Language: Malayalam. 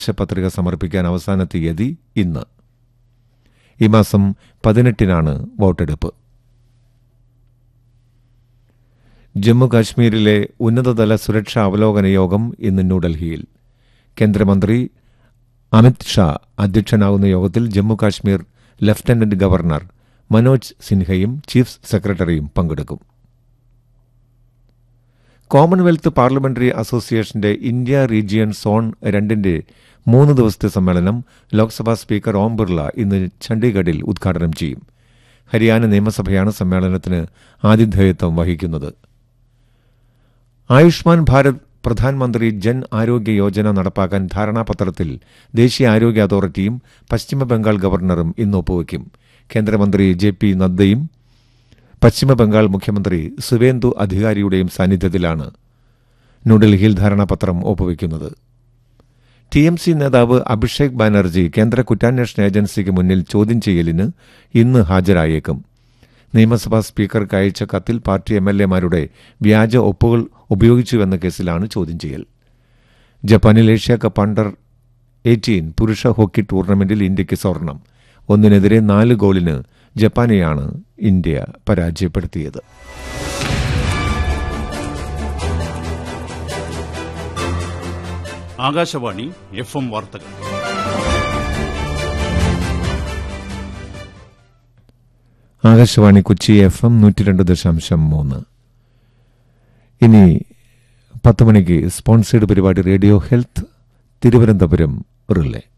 പത്രിക സമർപ്പിക്കാൻ അവസാന തീയതി ഇന്ന് ഈ മാസം പതിനെട്ടിനാണ് വോട്ടെടുപ്പ് ജമ്മു കാശ്മീരിലെ ഉന്നതതല സുരക്ഷാ അവലോകന യോഗം ഇന്ന് ന്യൂഡൽഹിയിൽ കേന്ദ്രമന്ത്രി അമിത് ഷാ അധ്യക്ഷനാകുന്ന യോഗത്തിൽ ജമ്മു കാശ്മീർ ലഫ്റ്റനന്റ് ഗവർണർ മനോജ് സിൻഹയും ചീഫ് സെക്രട്ടറിയും പങ്കെടുക്കും കോമൺവെൽത്ത് പാർലമെന്ററി അസോസിയേഷന്റെ ഇന്ത്യ റീജിയൻ സോൺ രണ്ടിന്റെ മൂന്ന് ദിവസത്തെ സമ്മേളനം ലോക്സഭാ സ്പീക്കർ ഓം ബിർള ഇന്ന് ചണ്ഡീഗഡിൽ ഉദ്ഘാടനം ചെയ്യും ഹരിയാന നിയമസഭയാണ് സമ്മേളനത്തിന് ആതിഥേയത്വം വഹിക്കുന്നത് ആയുഷ്മാൻ ഭാരത് പ്രധാനമന്ത്രി ജൻ ആരോഗ്യ യോജന നടപ്പാക്കാൻ ധാരണാപത്രത്തിൽ ദേശീയ ആരോഗ്യ അതോറിറ്റിയും പശ്ചിമബംഗാൾ ഗവർണറും ഇന്ന് ഒപ്പുവയ്ക്കും കേന്ദ്രമന്ത്രി ജെ പി നദ്ദയും പശ്ചിമബംഗാൾ മുഖ്യമന്ത്രി സുവേന്ദു അധികാരിയുടെയും സാന്നിധ്യത്തിലാണ് ന്യൂഡൽഹിയിൽ ധാരണാപത്രം ഒപ്പുവയ്ക്കുന്നത് ടി എം സി നേതാവ് അഭിഷേക് ബാനർജി കേന്ദ്ര കുറ്റാന്വേഷണ ഏജൻസിക്ക് മുന്നിൽ ചോദ്യം ചെയ്യലിന് ഇന്ന് ഹാജരായേക്കും നിയമസഭാ സ്പീക്കർക്ക് അയച്ച കത്തിൽ പാർട്ടി എം എൽ എമാരുടെ വ്യാജ ഒപ്പുകൾ ഉപയോഗിച്ചുവെന്ന കേസിലാണ് ചോദ്യം ചെയ്യൽ ജപ്പാനിൽ ഏഷ്യ കപ്പ് അണ്ടർ എയ്റ്റീൻ പുരുഷ ഹോക്കി ടൂർണമെന്റിൽ ഇന്ത്യയ്ക്ക് സ്വർണം ഒന്നിനെതിരെ നാല് ഗോളിന് ജപ്പാനെയാണ് ഇന്ത്യ പരാജയപ്പെടുത്തിയത് ആകാശവാണി എഫ് എം വാർത്തകൾ ആകാശവാണി കൊച്ചി എഫ് എം നൂറ്റി രണ്ട് ദശാംശം മൂന്ന് ഇനി പത്ത് മണിക്ക് സ്പോൺസേഡ് പരിപാടി റേഡിയോ ഹെൽത്ത് തിരുവനന്തപുരം റിലേ